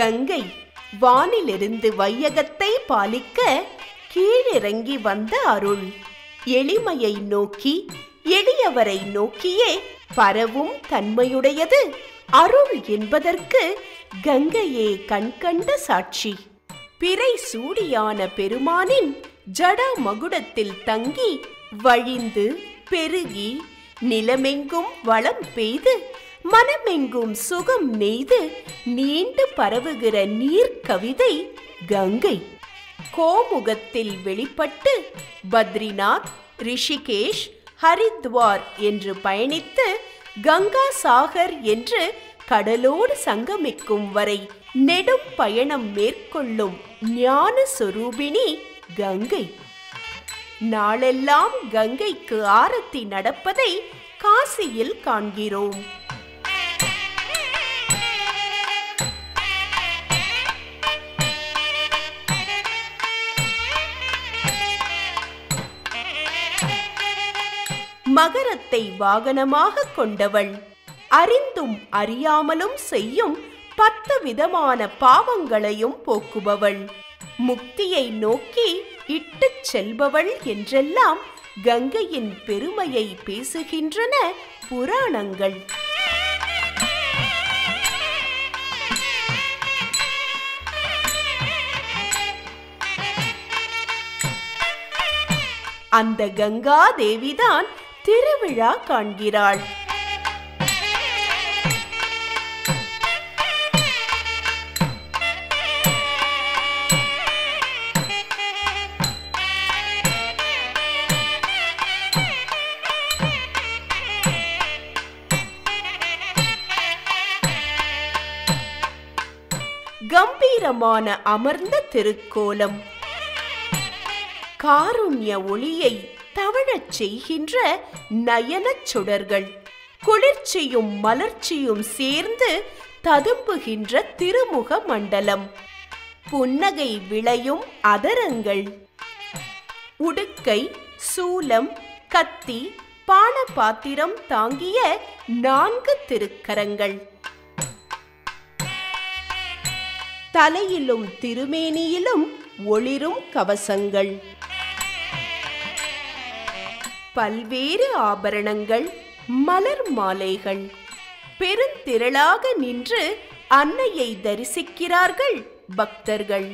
கங்கை வானிலிருந்து வையகத்தை பாலிக்க கீழிறங்கி வந்த அருள் எளிமையை நோக்கி எளியவரை நோக்கியே பரவும் தன்மையுடையது அருள் என்பதற்கு கங்கையே கண்கண்ட சாட்சி பிறை சூடியான பெருமானின் ஜட மகுடத்தில் தங்கி வழிந்து பெருகி நிலமெங்கும் வளம் பெய்து மனமெங்கும் சுகம் நெய்து நீண்டு பரவுகிற நீர் கவிதை கங்கை கோமுகத்தில் வெளிப்பட்டு பத்ரிநாத் ரிஷிகேஷ் ஹரித்வார் என்று பயணித்து கங்கா சாகர் என்று கடலோடு சங்கமிக்கும் வரை நெடும் பயணம் மேற்கொள்ளும் ஞான சொரூபிணி கங்கை நாளெல்லாம் கங்கைக்கு ஆரத்தி நடப்பதை காசியில் காண்கிறோம் மகரத்தை வாகனமாக கொண்டவள் அறிந்தும் அறியாமலும் செய்யும் பத்து விதமான பாவங்களையும் போக்குபவள் முக்தியை நோக்கி இட்டுச் செல்பவள் என்றெல்லாம் கங்கையின் பெருமையை பேசுகின்றன புராணங்கள் அந்த கங்கா தேவிதான் திருவிழா காண்கிறாள் கம்பீரமான அமர்ந்த திருக்கோலம் காருண்ய ஒளியை தவழச் செய்கின்ற நயனச் சுடர்கள் குளிர்ச்சியும் மலர்ச்சியும் சேர்ந்து ததும்புகின்ற திருமுக மண்டலம் புன்னகை விளையும் அதரங்கள் உடுக்கை சூலம் கத்தி பானபாத்திரம் தாங்கிய நான்கு திருக்கரங்கள் தலையிலும் திருமேனியிலும் ஒளிரும் கவசங்கள் பல்வேறு ஆபரணங்கள் மலர் மாலைகள் பெருந்திரளாக நின்று அன்னையை தரிசிக்கிறார்கள் பக்தர்கள்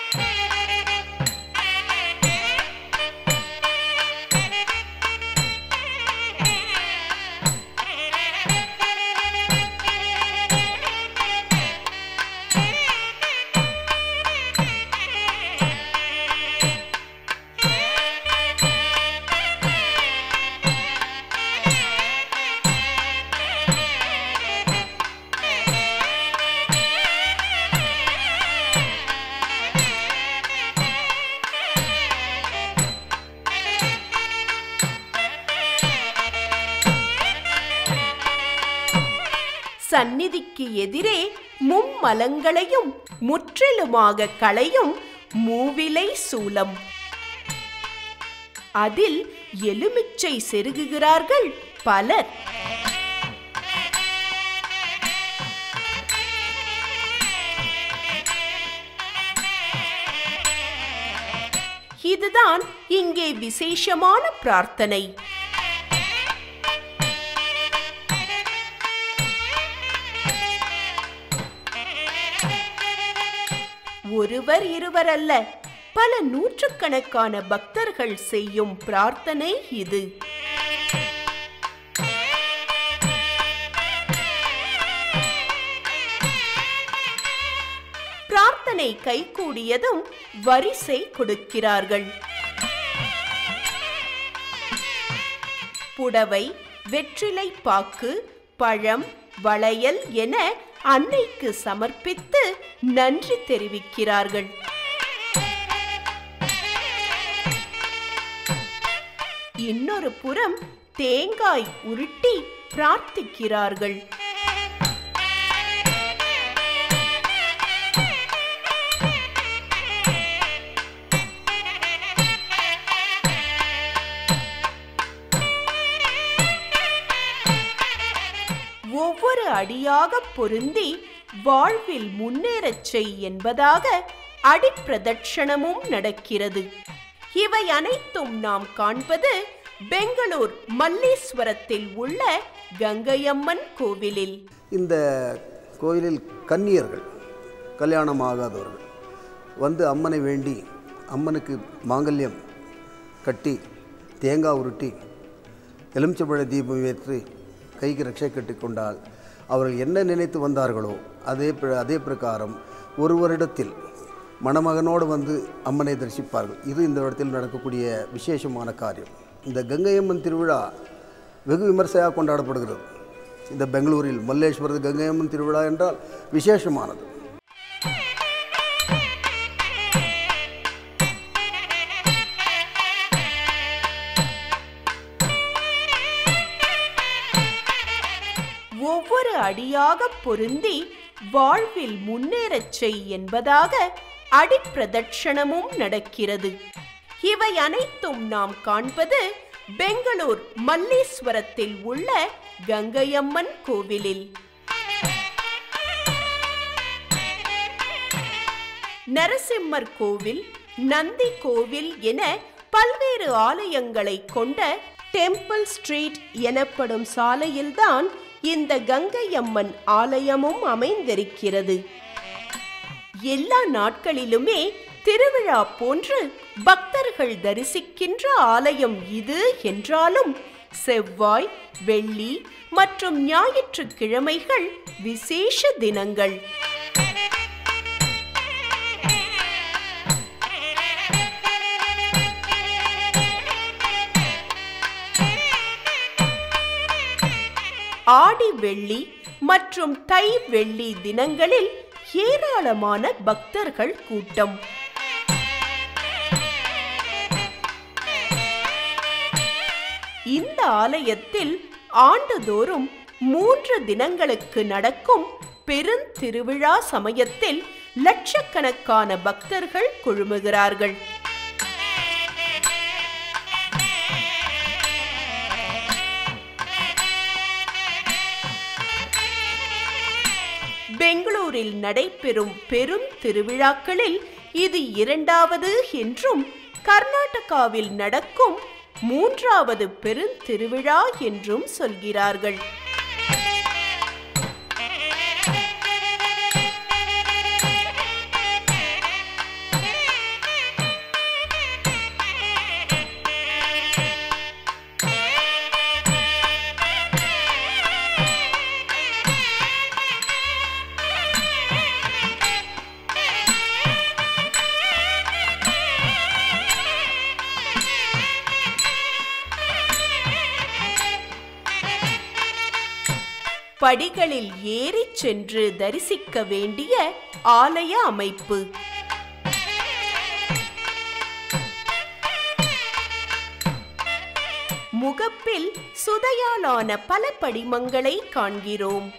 சந்நிதிக்கு எதிரே மும்மலங்களையும் முற்றிலுமாக களையும் மூவிலை சூலம் அதில் எலுமிச்சை செருகுகிறார்கள் பலர் இதுதான் இங்கே விசேஷமான பிரார்த்தனை ஒருவர் இருவர் அல்ல பல நூற்றுக்கணக்கான பக்தர்கள் செய்யும் பிரார்த்தனை இது பிரார்த்தனை கைகூடியதும் வரிசை கொடுக்கிறார்கள் புடவை வெற்றிலை பாக்கு பழம் வளையல் என அன்னைக்கு சமர்ப்பித்து நன்றி தெரிவிக்கிறார்கள் இன்னொரு புறம் தேங்காய் உருட்டி பிரார்த்திக்கிறார்கள் ஒவ்வொரு அடியாக பொருந்தி வாழ்வில் முன்னேறச் செய் என்பதாக அடிப்பிரதட்சணமும் நடக்கிறது இவை அனைத்தும் நாம் காண்பது பெங்களூர் மல்லீஸ்வரத்தில் உள்ள கங்கையம்மன் கோவிலில் இந்த கோயிலில் கன்னியர்கள் கல்யாணம் ஆகாதவர்கள் வந்து அம்மனை வேண்டி அம்மனுக்கு மாங்கல்யம் கட்டி தேங்காய் உருட்டி எலுமிச்சம்பழ தீபம் ஏற்றி கைக்கு ரட்சை கட்டி கொண்டால் அவர்கள் என்ன நினைத்து வந்தார்களோ அதே பிர- அதே பிரகாரம் ஒரு வருடத்தில் மணமகனோடு வந்து அம்மனை தரிசிப்பார்கள் இது இந்த இடத்தில் நடக்கக்கூடிய விசேஷமான காரியம் இந்த கங்கையம்மன் திருவிழா வெகு விமர்சையாக கொண்டாடப்படுகிறது இந்த பெங்களூரில் மல்லேஸ்வரத்து கங்கையம்மன் திருவிழா என்றால் விசேஷமானது ஒவ்வொரு அடியாக பொருந்தி வாழ்வில் முன்னேறச் செய் என்பதாக அடிப்பிரதட்சணமும் நடக்கிறது இவை அனைத்தும் நாம் காண்பது பெங்களூர் மல்லீஸ்வரத்தில் உள்ள கங்கையம்மன் கோவிலில் நரசிம்மர் கோவில் நந்தி கோவில் என பல்வேறு ஆலயங்களை கொண்ட டெம்பிள் ஸ்ட்ரீட் எனப்படும் சாலையில்தான் இந்த கங்கையம்மன் ஆலயமும் அமைந்திருக்கிறது எல்லா நாட்களிலுமே திருவிழா போன்று பக்தர்கள் தரிசிக்கின்ற ஆலயம் இது என்றாலும் செவ்வாய் வெள்ளி மற்றும் ஞாயிற்றுக்கிழமைகள் விசேஷ தினங்கள் ஆடி வெள்ளி மற்றும் தை வெள்ளி தினங்களில் ஏராளமான பக்தர்கள் கூட்டம் இந்த ஆலயத்தில் ஆண்டுதோறும் மூன்று தினங்களுக்கு நடக்கும் பெருந்திருவிழா சமயத்தில் லட்சக்கணக்கான பக்தர்கள் குழுமுகிறார்கள் பெங்களூரில் நடைபெறும் பெரும் திருவிழாக்களில் இது இரண்டாவது என்றும் கர்நாடகாவில் நடக்கும் மூன்றாவது பெருந்திருவிழா என்றும் சொல்கிறார்கள் படிகளில் ஏறிச் சென்று தரிசிக்க வேண்டிய ஆலய அமைப்பு முகப்பில் சுதையாலான பல படிமங்களை காண்கிறோம்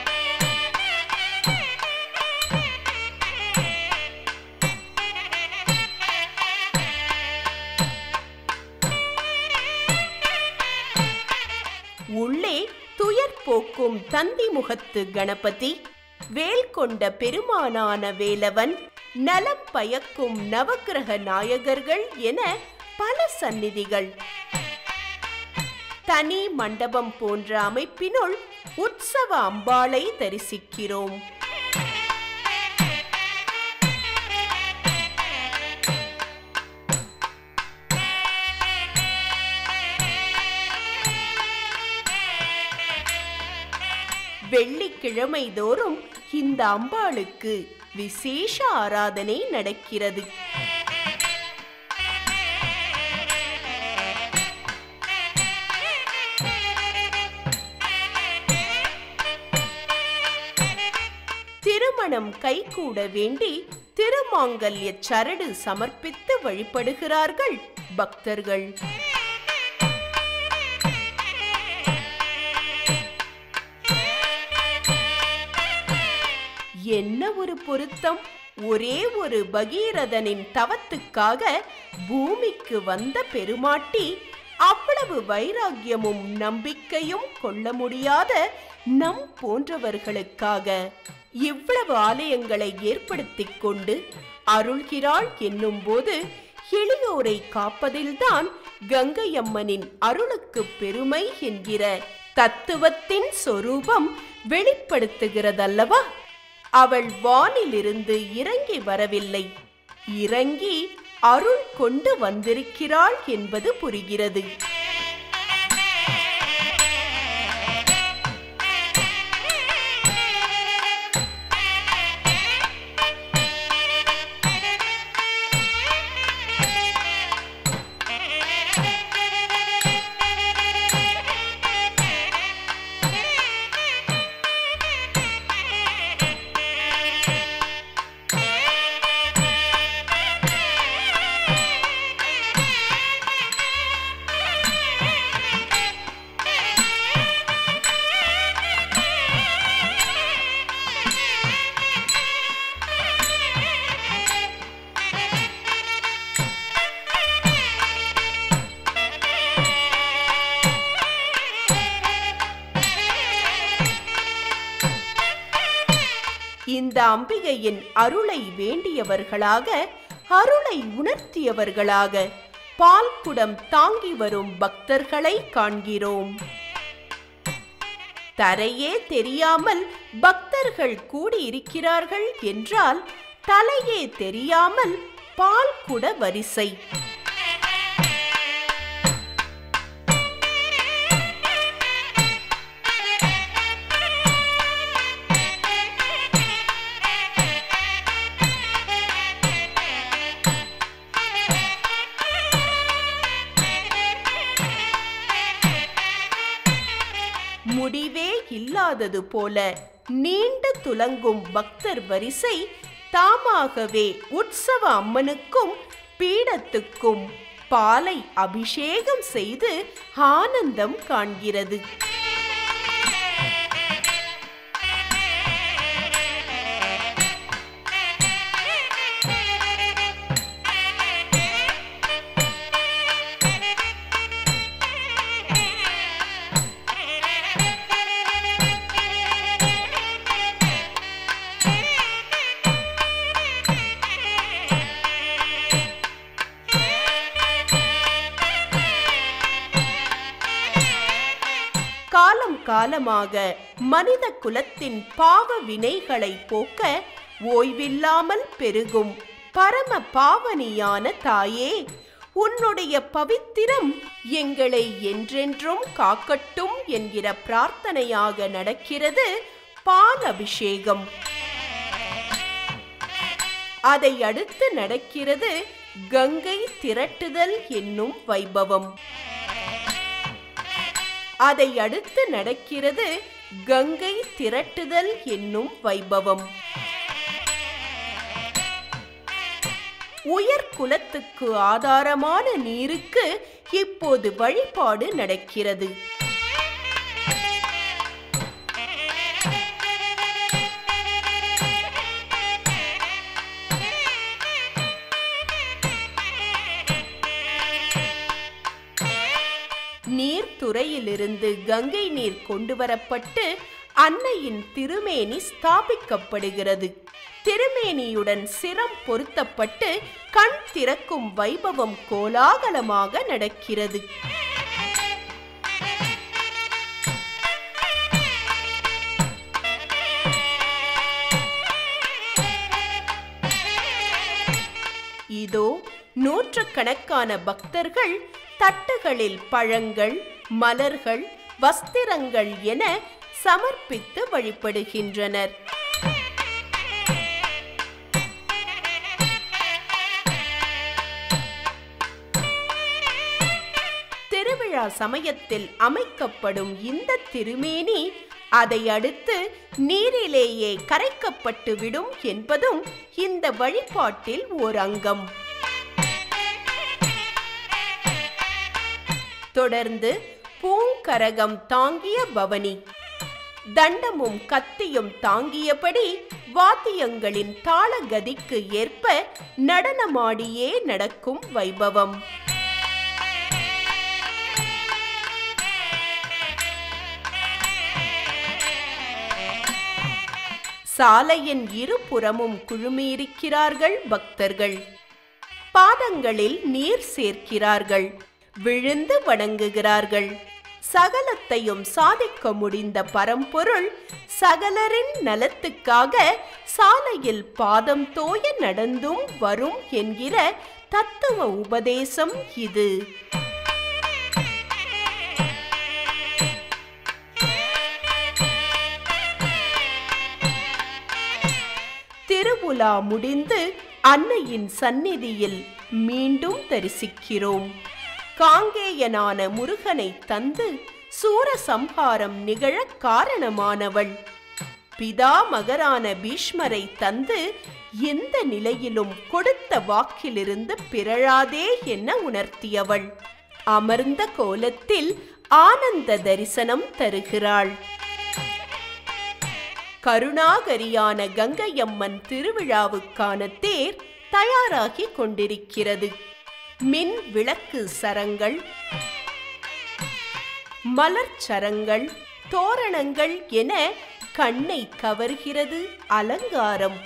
உள்ளே துயர் போக்கும் தந்தி முகத்து கணபதி வேல் கொண்ட பெருமானான வேலவன் நலம் பயக்கும் நவக்கிரக நாயகர்கள் என பல சந்நிதிகள் தனி மண்டபம் போன்ற அமைப்பினுள் உற்சவ அம்பாளை தரிசிக்கிறோம் வெள்ளிக்கிழமை தோறும் இந்த அம்பாளுக்கு விசேஷ ஆராதனை நடக்கிறது திருமணம் கைகூட வேண்டி திருமாங்கல்ய சரடு சமர்ப்பித்து வழிபடுகிறார்கள் பக்தர்கள் என்ன ஒரு பொருத்தம் ஒரே ஒரு பகீரதனின் தவத்துக்காக பூமிக்கு வந்த பெருமாட்டி அவ்வளவு அவ்வளவு வைராக்கியமும் நம்பிக்கையும் கொள்ள முடியாத நம் போன்றவர்களுக்காக இவ்வளவு ஆலயங்களை ஏற்படுத்திக் கொண்டு அருள்கிறாள் என்னும் போது எளியோரை காப்பதில்தான் கங்கையம்மனின் அருளுக்கு பெருமை என்கிற தத்துவத்தின் சொரூபம் வெளிப்படுத்துகிறதல்லவா அவள் வானிலிருந்து இறங்கி வரவில்லை இறங்கி அருள் கொண்டு வந்திருக்கிறாள் என்பது புரிகிறது இந்த அம்பிகையின் அருளை வேண்டியவர்களாக அருளை உணர்த்தியவர்களாக பால்குடம் தாங்கி வரும் பக்தர்களை காண்கிறோம் தரையே தெரியாமல் பக்தர்கள் கூடியிருக்கிறார்கள் என்றால் தலையே தெரியாமல் பால்குட வரிசை முடிவே இல்லாதது போல நீண்டு துலங்கும் பக்தர் வரிசை தாமாகவே உற்சவ அம்மனுக்கும் பீடத்துக்கும் பாலை அபிஷேகம் செய்து ஆனந்தம் காண்கிறது காலம் காலமாக மனித குலத்தின் பாவ வினைகளை போக்க ஓய்வில்லாமல் பெருகும் பரம பாவனியான தாயே உன்னுடைய பவித்திரம் எங்களை என்றென்றும் காக்கட்டும் என்கிற பிரார்த்தனையாக நடக்கிறது பால் அபிஷேகம் அதை அடுத்து நடக்கிறது கங்கை திரட்டுதல் என்னும் வைபவம் அதை அடுத்து நடக்கிறது கங்கை திரட்டுதல் என்னும் வைபவம் உயர் குலத்துக்கு ஆதாரமான நீருக்கு இப்போது வழிபாடு நடக்கிறது நீர்த்துறையிலிருந்து கங்கை நீர் கொண்டு வரப்பட்டு அன்னையின் திருமேனி ஸ்தாபிக்கப்படுகிறது திருமேனியுடன் சிரம் பொருத்தப்பட்டு கண் திறக்கும் வைபவம் கோலாகலமாக நடக்கிறது இதோ நூற்றுக்கணக்கான பக்தர்கள் தட்டுகளில் பழங்கள் மலர்கள் வஸ்திரங்கள் என சமர்ப்பித்து வழிபடுகின்றனர் திருவிழா சமயத்தில் அமைக்கப்படும் இந்த திருமேனி அதை அடுத்து நீரிலேயே கரைக்கப்பட்டு விடும் என்பதும் இந்த வழிபாட்டில் ஓர் அங்கம் தொடர்ந்து பூங்கரகம் தாங்கிய பவனி தண்டமும் கத்தியும் தாங்கியபடி வாத்தியங்களின் தாளகதிக்கு ஏற்ப நடனமாடியே நடக்கும் வைபவம் சாலையின் இருபுறமும் குழுமியிருக்கிறார்கள் பக்தர்கள் பாதங்களில் நீர் சேர்க்கிறார்கள் விழுந்து வணங்குகிறார்கள் சகலத்தையும் சாதிக்க முடிந்த பரம்பொருள் சகலரின் நலத்துக்காக சாலையில் பாதம் தோய நடந்தும் வரும் என்கிற தத்துவ உபதேசம் இது திருவுலா முடிந்து அன்னையின் சந்நிதியில் மீண்டும் தரிசிக்கிறோம் காங்கேயனான முருகனை தந்து சூரசம்ஹாரம் நிகழ காரணமானவள் பிதாமகரான பீஷ்மரை தந்து எந்த நிலையிலும் கொடுத்த வாக்கிலிருந்து பிறழாதே என உணர்த்தியவள் அமர்ந்த கோலத்தில் ஆனந்த தரிசனம் தருகிறாள் கருணாகரியான கங்கையம்மன் திருவிழாவுக்கான தேர் தயாராகி கொண்டிருக்கிறது மின் விளக்கு சரங்கள் மலர் சரங்கள் தோரணங்கள் என கண்ணை கவர்கிறது அலங்காரம்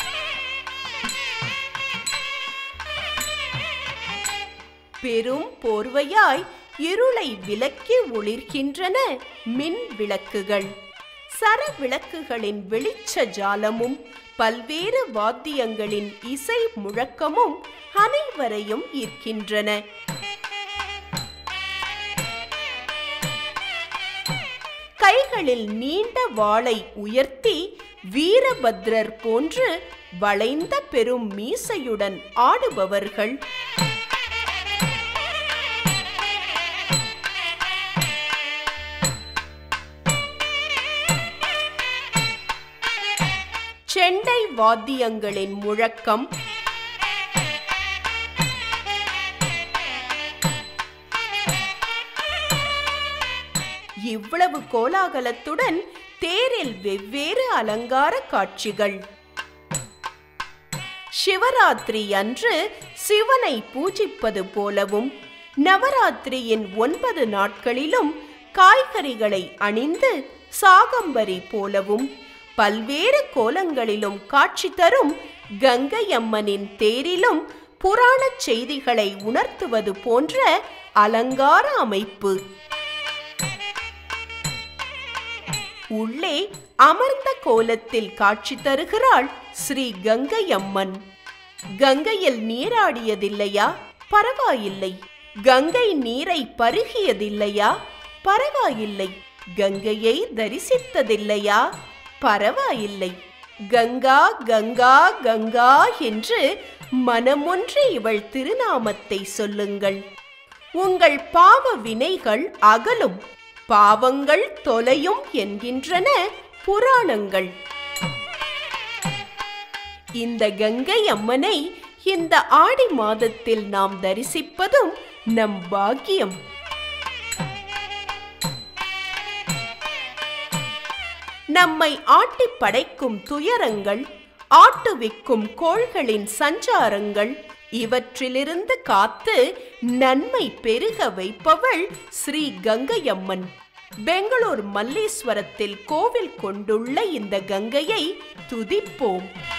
பெரும் போர்வையாய் இருளை விலக்கி ஒளிர்கின்றன மின் விளக்குகள் சர விளக்குகளின் வெளிச்ச ஜாலமும் பல்வேறு வாத்தியங்களின் இசை முழக்கமும் அனைவரையும் ஈர்க்கின்றன கைகளில் நீண்ட வாளை உயர்த்தி வீரபத்ரர் போன்று வளைந்த பெரும் மீசையுடன் ஆடுபவர்கள் செண்டை வாத்தியங்களின் முழக்கம் இவ்வளவு கோலாகலத்துடன் தேரில் வெவ்வேறு அலங்கார காட்சிகள் சிவராத்திரி அன்று சிவனை பூஜிப்பது போலவும் நவராத்திரியின் ஒன்பது நாட்களிலும் காய்கறிகளை அணிந்து சாகம்பரி போலவும் பல்வேறு கோலங்களிலும் காட்சி தரும் கங்கை அம்மனின் தேரிலும் புராணச் செய்திகளை உணர்த்துவது போன்ற அலங்கார அமைப்பு உள்ளே அமர்ந்த கோலத்தில் காட்சி தருகிறாள் ஸ்ரீ கங்கை அம்மன் கங்கையில் நீராடியதில்லையா பரவாயில்லை கங்கை நீரை பருகியதில்லையா பரவாயில்லை கங்கையை தரிசித்ததில்லையா பரவாயில்லை கங்கா கங்கா கங்கா என்று மனமொன்று இவள் திருநாமத்தை சொல்லுங்கள் உங்கள் பாவ வினைகள் அகலும் பாவங்கள் தொலையும் என்கின்றன புராணங்கள் இந்த கங்கை அம்மனை இந்த ஆடி மாதத்தில் நாம் தரிசிப்பதும் நம் பாக்கியம் நம்மை ஆட்டி படைக்கும் துயரங்கள் ஆட்டுவிக்கும் கோள்களின் சஞ்சாரங்கள் இவற்றிலிருந்து காத்து நன்மை பெருக வைப்பவள் ஸ்ரீ கங்கையம்மன் பெங்களூர் மல்லீஸ்வரத்தில் கோவில் கொண்டுள்ள இந்த கங்கையை துதிப்போம்